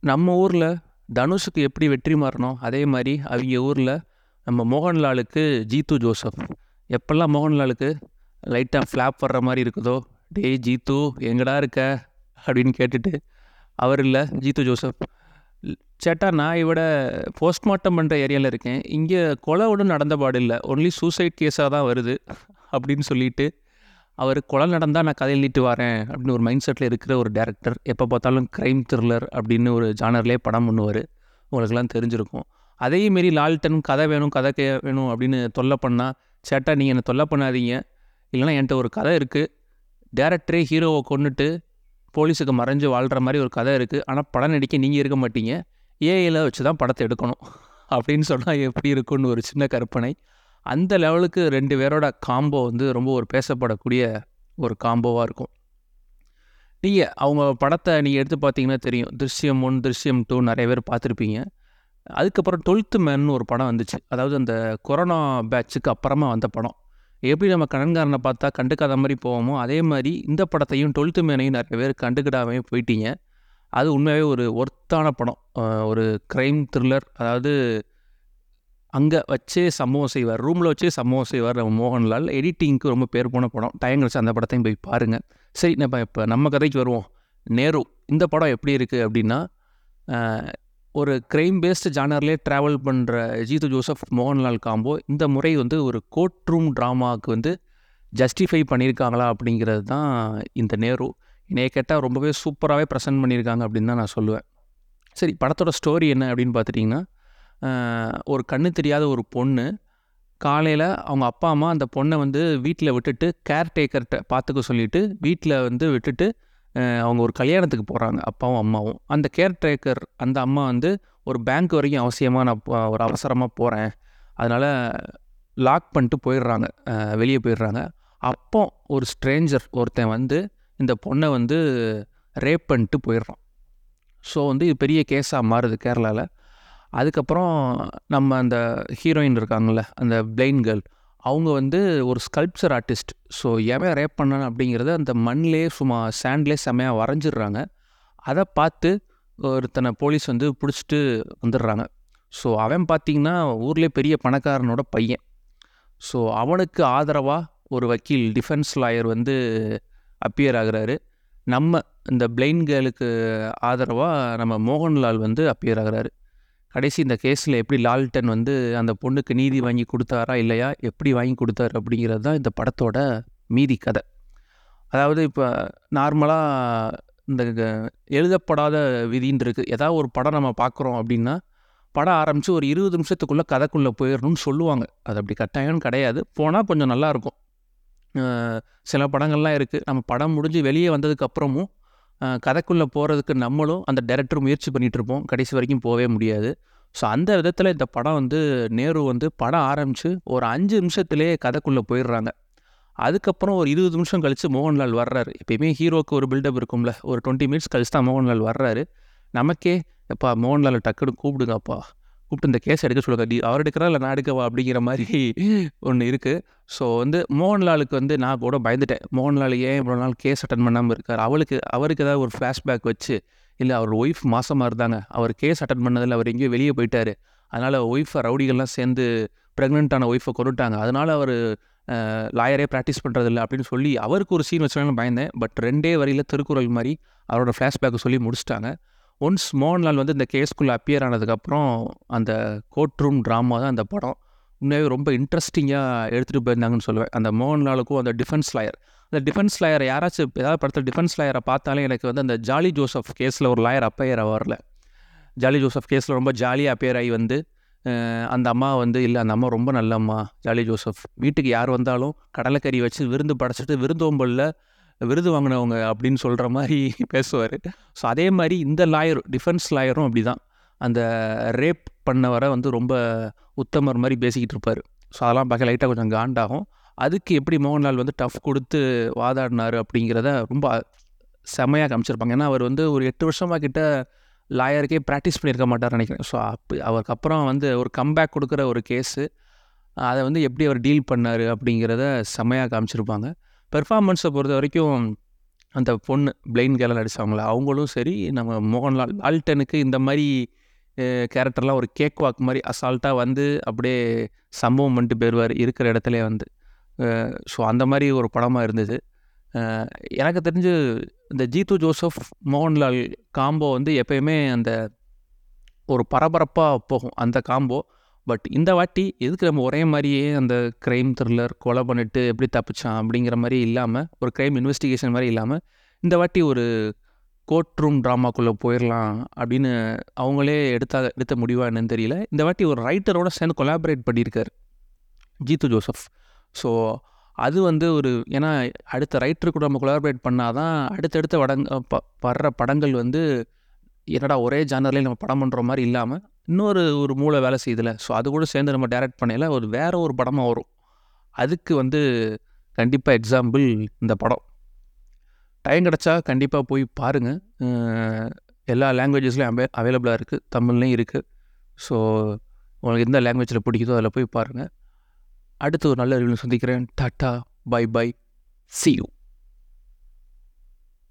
நம்ம ஊரில் தனுஷுக்கு எப்படி வெற்றி மாறணும் அதே மாதிரி அவங்க ஊரில் நம்ம மோகன்லாலுக்கு ஜீத்து ஜோசப் எப்பெல்லாம் மோகன்லாலுக்கு லைட்டாக ஃப்ளாப் வர்ற மாதிரி இருக்குதோ டேய் ஜீத்து எங்கடா இருக்க அப்படின்னு கேட்டுட்டு அவர் இல்லை ஜீத்து ஜோசப் சேட்டா நான் இவட போஸ்ட்மார்ட்டம் பண்ணுற ஏரியாவில் இருக்கேன் இங்கே கொலை ஒன்றும் நடந்த பாடு இல்லை ஒன்லி சூசைட் கேஸாக தான் வருது அப்படின்னு சொல்லிட்டு அவர் கொலை நடந்தால் நான் கதை எழுதிட்டு வரேன் அப்படின்னு ஒரு மைண்ட் செட்டில் இருக்கிற ஒரு டேரக்டர் எப்போ பார்த்தாலும் க்ரைம் த்ரில்லர் அப்படின்னு ஒரு ஜானர்லேயே படம் பண்ணுவார் உங்களுக்கெல்லாம் தெரிஞ்சிருக்கும் அதே மாரி லால்டன் கதை வேணும் கதை கே வேணும் அப்படின்னு தொல்லை பண்ணால் சேட்டா நீங்கள் என்னை தொல்லை பண்ணாதீங்க இல்லைனா என்கிட்ட ஒரு கதை இருக்குது டேரக்டரே ஹீரோவை கொண்டுட்டு போலீஸுக்கு மறைஞ்சு வாழ்கிற மாதிரி ஒரு கதை இருக்குது ஆனால் படம் நடிக்க நீங்கள் இருக்க மாட்டீங்க ஏஐயில் வச்சு தான் படத்தை எடுக்கணும் அப்படின்னு சொன்னால் எப்படி இருக்கும்னு ஒரு சின்ன கற்பனை அந்த லெவலுக்கு ரெண்டு பேரோட காம்போ வந்து ரொம்ப ஒரு பேசப்படக்கூடிய ஒரு காம்போவாக இருக்கும் நீங்கள் அவங்க படத்தை நீங்கள் எடுத்து பார்த்தீங்கன்னா தெரியும் திருஷ்யம் ஒன் திருஷ்யம் டூ நிறைய பேர் பார்த்துருப்பீங்க அதுக்கப்புறம் டுவெல்த்து மேன் ஒரு படம் வந்துச்சு அதாவது அந்த கொரோனா பேட்சுக்கு அப்புறமா வந்த படம் எப்படி நம்ம கடன்காரனை பார்த்தா கண்டுக்காத மாதிரி போவோமோ அதே மாதிரி இந்த படத்தையும் டுவெல்த்து மேனையும் நிறைய பேர் கண்டுக்கிடாமே போயிட்டீங்க அது உண்மையாகவே ஒரு ஒர்த்தான படம் அஹ் ஒரு க்ரைம் த்ரில்லர் அதாவது அங்கே வச்சே சம்பவம் செய்வார் ரூமில் வச்சே சம்பவம் செய்வார் நம்ம மோகன்லால் எடிட்டிங்க்கு ரொம்ப பேர் போன படம் டைம் கிடச்சி அந்த படத்தையும் போய் பாருங்கள் சரி நம்ம இப்போ நம்ம கதைக்கு வருவோம் நேரு இந்த படம் எப்படி இருக்குது அப்படின்னா அஹ், ஒரு க்ரைம் பேஸ்டு ஜானர்லேயே ட்ராவல் பண்ணுற ஜீது ஜோசப் மோகன்லால் காம்போ இந்த முறை வந்து ஒரு கோர்ட் ரூம் ட்ராமாவுக்கு வந்து ஜஸ்டிஃபை பண்ணியிருக்காங்களா அப்படிங்கிறது தான் இந்த நேரு என்னைய கேட்டால் ரொம்பவே சூப்பராகவே ப்ரெசென்ட் பண்ணியிருக்காங்க அப்படின்னு தான் நான் சொல்லுவேன் சரி படத்தோட ஸ்டோரி என்ன அப்படின்னு பார்த்துட்டிங்கன்னா ஆஹ், ஒரு கண்ணு தெரியாத ஒரு பொண்ணு காலையில் அவங்க அப்பா அம்மா அந்த பொண்ணை வந்து வீட்டில் விட்டுட்டு கேர்டேக்கர்கிட்ட பார்த்துக்க சொல்லிட்டு வீட்டில் வந்து விட்டுட்டு ஆஹ், அவங்க ஒரு கல்யாணத்துக்கு போகிறாங்க அப்பாவும் அம்மாவும் அந்த கேர்டேக்கர் அந்த அம்மா வந்து ஒரு பேங்க் வரைக்கும் அவசியமாக நான் போ- ஒரு அவசரமாக போகிறேன் அதனால் லாக் பண்ணிட்டு போயிடுறாங்க வெளியே போயிடுறாங்க அப்போ ஒரு ஸ்ட்ரேஞ்சர் ஒருத்தன் வந்து இந்த பொண்ணை வந்து ரேப் பண்ணிட்டு போயிடுறான் ஸோ வந்து இது பெரிய கேஸாக மாறுது கேரளாவில் அதுக்கப்புறம் நம்ம அந்த ஹீரோயின் இருக்காங்கள்ல அந்த பிளைன் கேர்ள் அவங்க வந்து ஒரு ஸ்கல்ப்சர் ஆர்டிஸ்ட் ஸோ எவன் ரேப் பண்ணான் அப்படிங்கிறத அந்த மண்ணிலே சும்மா சாண்ட்லே செமையாக வரைஞ்சிடுறாங்க அதை பார்த்து ஒருத்தனை போலீஸ் வந்து பிடிச்சிட்டு வந்துடுறாங்க ஸோ அவன் பார்த்தீங்கன்னா ஊர்லேயே பெரிய பணக்காரனோட பையன் ஸோ அவனுக்கு ஆதரவாக ஒரு வக்கீல் டிஃபென்ஸ் லாயர் வந்து அப்பியர் ஆகுறாரு நம்ம இந்த பிளைன் கேர்ளுக்கு ஆதரவாக நம்ம மோகன்லால் வந்து அப்பியர் ஆகுறாரு கடைசி இந்த கேஸில் எப்படி லால்டன் வந்து அந்த பொண்ணுக்கு நீதி வாங்கி கொடுத்தாரா இல்லையா எப்படி வாங்கி கொடுத்தாரு அப்படிங்கிறது தான் இந்த படத்தோட மீதி கதை அதாவது இப்போ நார்மலாக இந்த க- எழுதப்படாத விதின்னு இருக்குது ஏதாவது ஒரு படம் நம்ம பார்க்குறோம் அப்படின்னா படம் ஆரம்பித்து ஒரு இருபது நிமிஷத்துக்குள்ளே கதைக்குள்ளே போயிடணும்னு சொல்லுவாங்க அது அப்படி கட்டாயம்னு கிடையாது போனால் கொஞ்சம் நல்லாயிருக்கும் சில படங்கள்லாம் இருக்குது நம்ம படம் முடிஞ்சு வெளியே வந்ததுக்கப்புறமும் கதைக்குள்ளே போகிறதுக்கு நம்மளும் அந்த டைரக்டர் முயற்சி பண்ணிகிட்டு இருப்போம் கடைசி வரைக்கும் போகவே முடியாது ஸோ அந்த விதத்தில் இந்த படம் வந்து நேரு வந்து படம் ஆரம்பித்து ஒரு அஞ்சு நிமிஷத்துலேயே கதைக்குள்ளே போயிடுறாங்க அதுக்கப்புறம் ஒரு இருபது நிமிஷம் கழித்து மோகன்லால் வர்றாரு எப்பயுமே ஹீரோக்கு ஒரு பில்டப் இருக்கும்ல ஒரு டுவெண்ட்டி மினிட்ஸ் கழிச்சு தான் மோகன்லால் வர்றாரு நமக்கே எப்பா மோகன்லால் டக்குன்னு கூப்பிடுங்கப்பா கூப்பிட்டு இந்த கேஸ் எடுக்க சொல்லுங்க டி அவர் எடுக்கிறா இல்லை நான் எடுக்கவா அப்படிங்கிற மாதிரி ஒன்று இருக்குது ஸோ வந்து மோகன்லாலுக்கு வந்து நான் கூட பயந்துட்டேன் மோகன்லால் ஏன் இவ்வளோ நாள் கேஸ் அட்டன் பண்ணாமல் இருக்கார் அவளுக்கு அவருக்கு ஏதாவது ஒரு ஃப்ளாஷ்பேக் வச்சு இல்லை அவர் ஒய்ஃப் மாசமாக இருந்தாங்க அவர் கேஸ் அட்டன் பண்ணதில் அவர் எங்கேயோ வெளியே போயிட்டாரு அதனால் ஒய்ஃபை ரவுடிகள்லாம் சேர்ந்து ப்ரெக்னென்ட்டான ஒய்ஃபை கொண்டுட்டாங்க அதனால் அவர் லாயரே ப்ராக்டிஸ் பண்ணுறதில்ல அப்படின்னு சொல்லி அவருக்கு ஒரு சீன் வச்சாலும் பயந்தேன் பட் ரெண்டே வரியில் திருக்குறள் மாதிரி அவரோட ஃப்ளாஷ்பேக்கை சொல்லி முடிச்சிட்டாங்க ஒன்ஸ் மோகன்லால் வந்து இந்த கேஸ்குள்ளே அப்பியர் ஆனதுக்கப்புறம் அந்த கோர்ட் ரூம் ட்ராமா தான் அந்த படம் உண்மையாகவே ரொம்ப இன்ட்ரெஸ்டிங்காக எடுத்துகிட்டு போயிருந்தாங்கன்னு சொல்லுவேன் அந்த மோகன்லாலுக்கும் அந்த டிஃபென்ஸ் லாயர் அந்த டிஃபென்ஸ் லாயரை யாராச்சும் ஏதாவது படத்தில் டிஃபென்ஸ் லாயரை பார்த்தாலே எனக்கு வந்து அந்த ஜாலி ஜோசப் கேஸில் ஒரு லாயர் அப்பையர் வரல ஜாலி ஜோசப் கேஸில் ரொம்ப ஜாலியாக அப்பேர் ஆகி வந்து அஹ், அந்த அம்மா வந்து இல்லை அந்த அம்மா ரொம்ப நல்ல அம்மா ஜாலி ஜோசப் வீட்டுக்கு யார் வந்தாலும் கடலைக்கறி வச்சு விருந்து படைச்சிட்டு விருந்தோம்பலில் விருது வாங்கினவங்க அப்படின்னு சொல்கிற மாதிரி பேசுவார் ஸோ அதே மாதிரி இந்த லாயர் டிஃபென்ஸ் லாயரும் அப்படி தான் அந்த ரேப் பண்ணவரை வந்து ரொம்ப உத்தமர் மாதிரி பேசிக்கிட்டு இருப்பார் ஸோ அதெல்லாம் பார்க்க லைட்டாக கொஞ்சம் காண்டாகும் அதுக்கு எப்படி மோகன்லால் வந்து டஃப் கொடுத்து வாதாடினார் அப்படிங்கிறத ரொம்ப செமையாக காமிச்சிருப்பாங்க ஏன்னா அவர் வந்து ஒரு எட்டு வருஷமாக கிட்ட லாயருக்கே ப்ராக்டிஸ் பண்ணியிருக்க மாட்டார் நினைக்கிறேன் ஸோ அப்போ அவருக்கு அப்புறம் வந்து ஒரு கம்பேக் கொடுக்குற ஒரு கேஸு அதை வந்து எப்படி அவர் டீல் பண்ணார் அப்படிங்கிறத செமையாக காமிச்சிருப்பாங்க பெர்ஃபார்மன்ஸை பொறுத்த வரைக்கும் அந்த பொண்ணு பிளைன் கேர்ளாக நடிச்சாங்களே அவங்களும் சரி நம்ம மோகன்லால் லால்டனுக்கு இந்த மாதிரி கேரக்டர்லாம் ஒரு கேக் வாக் மாதிரி அசால்ட்டாக வந்து அப்படியே சம்பவம் பண்ணிட்டு போயிடுவார் இருக்கிற இடத்துல வந்து ஸோ அந்த மாதிரி ஒரு படமாக இருந்தது அஹ் எனக்கு தெரிஞ்சு இந்த ஜீத்து ஜோசப் மோகன்லால் காம்போ வந்து எப்பயுமே அந்த ஒரு பரபரப்பாக போகும் அந்த காம்போ பட் இந்த வாட்டி எதுக்கு நம்ம ஒரே மாதிரியே அந்த க்ரைம் த்ரில்லர் கொலை பண்ணிட்டு எப்படி தப்பிச்சான் அப்படிங்கிற மாதிரி இல்லாமல் ஒரு க்ரைம் இன்வெஸ்டிகேஷன் மாதிரி இல்லாமல் இந்த வாட்டி ஒரு கோர்ட் ரூம் ட்ராமாக்குள்ளே போயிடலாம் அப்படின்னு அவங்களே எடுத்தா எடுத்த முடிவா என்னன்னு தெரியல இந்த வாட்டி ஒரு ரைட்டரோட சேர்ந்து கொலாபரேட் பண்ணியிருக்காரு ஜீத்து ஜோசப் ஸோ அது வந்து ஒரு ஏன்னா அடுத்த ரைட்டர் கூட நம்ம கொலாபரேட் பண்ணால் தான் அடுத்தடுத்த வடங் ப வர்ற படங்கள் வந்து என்னடா ஒரே ஜானர்லேயே நம்ம படம் பண்ணுற மாதிரி இல்லாமல் இன்னொரு ஒரு மூளை வேலை செய்யுதுல ஸோ அது கூட சேர்ந்து நம்ம டைரக்ட் பண்ணையில ஒரு வேற ஒரு படமாக வரும் அதுக்கு வந்து கண்டிப்பாக எக்ஸாம்பிள் இந்த படம் டைம் கிடச்சா கண்டிப்பாக போய் பாருங்கள் எல்லா லாங்குவேஜஸ்லையும் அவே அவைலபிளாக இருக்குது தமிழ்லையும் இருக்குது ஸோ உங்களுக்கு எந்த லாங்குவேஜில் பிடிக்குதோ அதில் போய் பாருங்கள் அடுத்து ஒரு நல்ல ரிவ்யூ சந்திக்கிறேன் tata bye bye see you